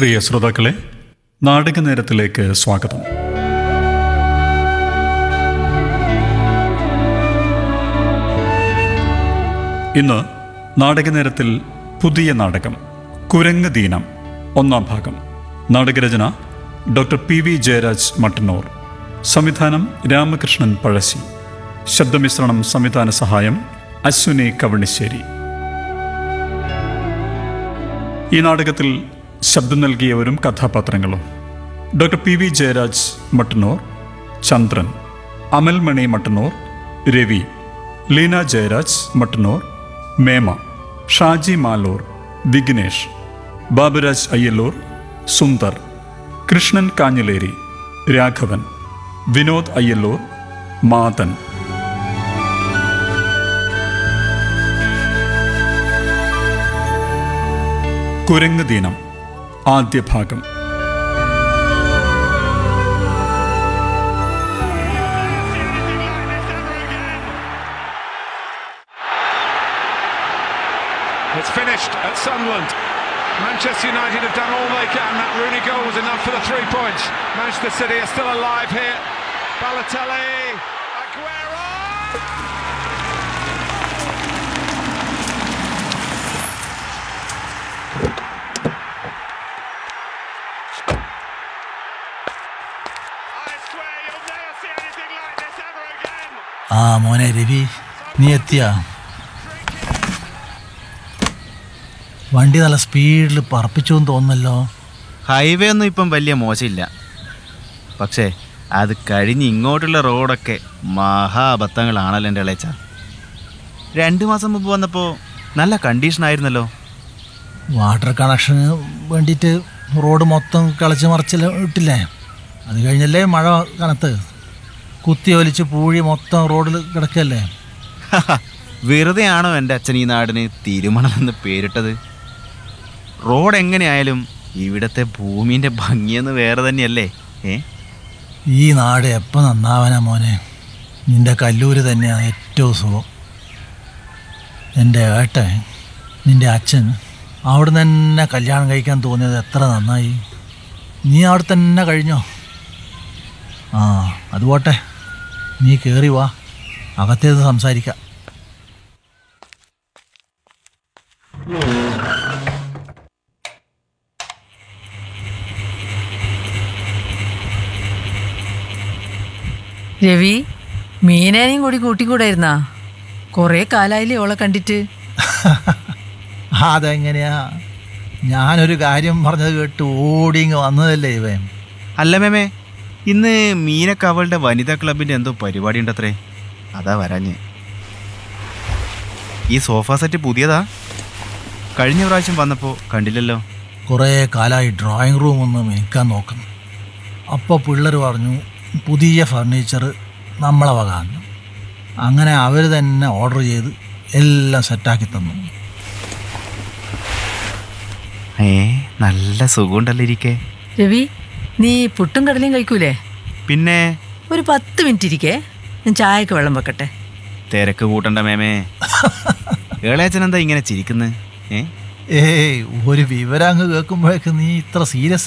പ്രിയ ശ്രോതാക്കളെ നാടക നേരത്തിലേക്ക് സ്വാഗതം ഇന്ന് നാടക നേരത്തിൽ പുതിയ നാടകം കുരങ്ങ് ദീനം ഒന്നാം ഭാഗം നാടകരചന doctor P V Jayaraj Mattannur സംവിധാനം രാമകൃഷ്ണൻ പഴശ്ശി ശബ്ദമിശ്രണം സംവിധാന സഹായം അശ്വിനി കവണിശ്ശേരി ഈ നാടകത്തിൽ ശബ്ദം നൽകിയവരും കഥാപാത്രങ്ങളും doctor P V Jayaraj Mattannur Chandran Amalmani Mattannur Ravi Leena Jayaraj Mattannur Mema Shaji Maloor Vignesh Baburaj Ayyalloor Sundar Krishnan Kanhileri Raghavan Vinod Ayyalloor Mathan കുരങ്ങ് ദീനം ആദ്യ ഭാഗം It's finished at Sunderland. Manchester United have done all they can. That Rooney goal was enough for the three points. Manchester City are still alive here. Balotelli, Aguero. I swear you'll never see anything like this ever again. ആ മോനെ രവി നീ എത്തിയാ വണ്ടി നല്ല സ്പീഡിൽ പറപ്പിച്ചു എന്ന് തോന്നുന്നല്ലോ highway ഒന്നും ഇപ്പം വലിയ മോശമില്ല പക്ഷേ അത് കഴിഞ്ഞ് ഇങ്ങോട്ടുള്ള റോഡൊക്കെ മഹാ അബദ്ധങ്ങളാണല്ലോ എൻ്റെ ഇളയച്ച രണ്ട് മാസം മുമ്പ് വന്നപ്പോൾ നല്ല കണ്ടീഷൻ ആയിരുന്നല്ലോ വാട്ടർ കണക്ഷന് വേണ്ടിയിട്ട് റോഡ് മൊത്തം കളിച്ച് മറിച്ചില്ല ഇട്ടില്ലേ അത് കഴിഞ്ഞല്ലേ മഴ കനത്ത് കുത്തി ഒലിച്ച് പൂഴി മൊത്തം റോഡിൽ കിടക്കല്ലേ വെറുതെ ആണോ എൻ്റെ അച്ഛൻ ഈ നാടിന് തിരുമണം എന്ന് പേരിട്ടത് റോഡ് എങ്ങനെയായാലും ഇവിടുത്തെ ഭൂമിൻ്റെ ഭംഗിയെന്ന് വേറെ തന്നെയല്ലേ ഏ ഈ നാട് എപ്പോൾ നന്നാവാനാ മോനെ നിന്റെ കല്ലൂര് തന്നെയാണ് ഏറ്റവും സുഖം എൻ്റെ ഏട്ടൻ നിന്റെ അച്ഛൻ അവിടെ തന്നെ കല്യാണം കഴിക്കാൻ തോന്നിയത് എത്ര നന്നായി നീ അവിടെ തന്നെ കഴിഞ്ഞോ ആ അത് പോട്ടെ നീ കയറി വാ അകത്തേത് സംസാരിക്കാം രവി മീനേനെയും കൂടി കൂട്ടിക്കൂടായിരുന്നാ കൊറേ കാലായില്ലേ ഓളെ കണ്ടിട്ട് അതെങ്ങനെയാ ഞാനൊരു കാര്യം പറഞ്ഞത് കേട്ട് ഓടിങ്ങ് വന്നതല്ലേ ഇവൻ അല്ല മേമേ ഇന്ന് മീനക്ക് അവളുടെ വനിതാ ക്ലബിൻ്റെ എന്തോ പരിപാടി ഉണ്ടത്രേ അതാ വരാഞ്ഞ് ഈ സോഫ സെറ്റ് പുതിയതാ കഴിഞ്ഞ പ്രാവശ്യം വന്നപ്പോൾ കണ്ടില്ലല്ലോ കുറേ കാലമായി ഡ്രോയിങ് റൂം ഒന്ന് മേക്കാൻ നോക്കുന്നു അപ്പോൾ പിള്ളേർ പറഞ്ഞു പുതിയ ഫർണിച്ചർ നമ്മളെ വകാന്ന് അങ്ങനെ അവർ തന്നെ ഓർഡർ ചെയ്ത് എല്ലാം സെറ്റാക്കി തന്നു ഏ നല്ല സുഖമുണ്ടല്ലോ ഇരിക്കേ രവി നീ പുട്ടും കടലയും കഴിക്കൂലേ പിന്നെ ഒരു പത്ത് മിനിറ്റ് ഇരിക്കേ ഞാൻ ചായക്ക് വെള്ളം വെക്കട്ടെ തിരക്ക് കൂട്ടണ്ട മേമേ ഏളയച്ചൻ എന്താ ഇങ്ങനെ ചിരിക്കുന്നത് ഏ ഏയ് ഒരു വിവരം അങ്ങ് കേൾക്കുമ്പോഴേക്ക് നീ ഇത്ര സീരിയസ്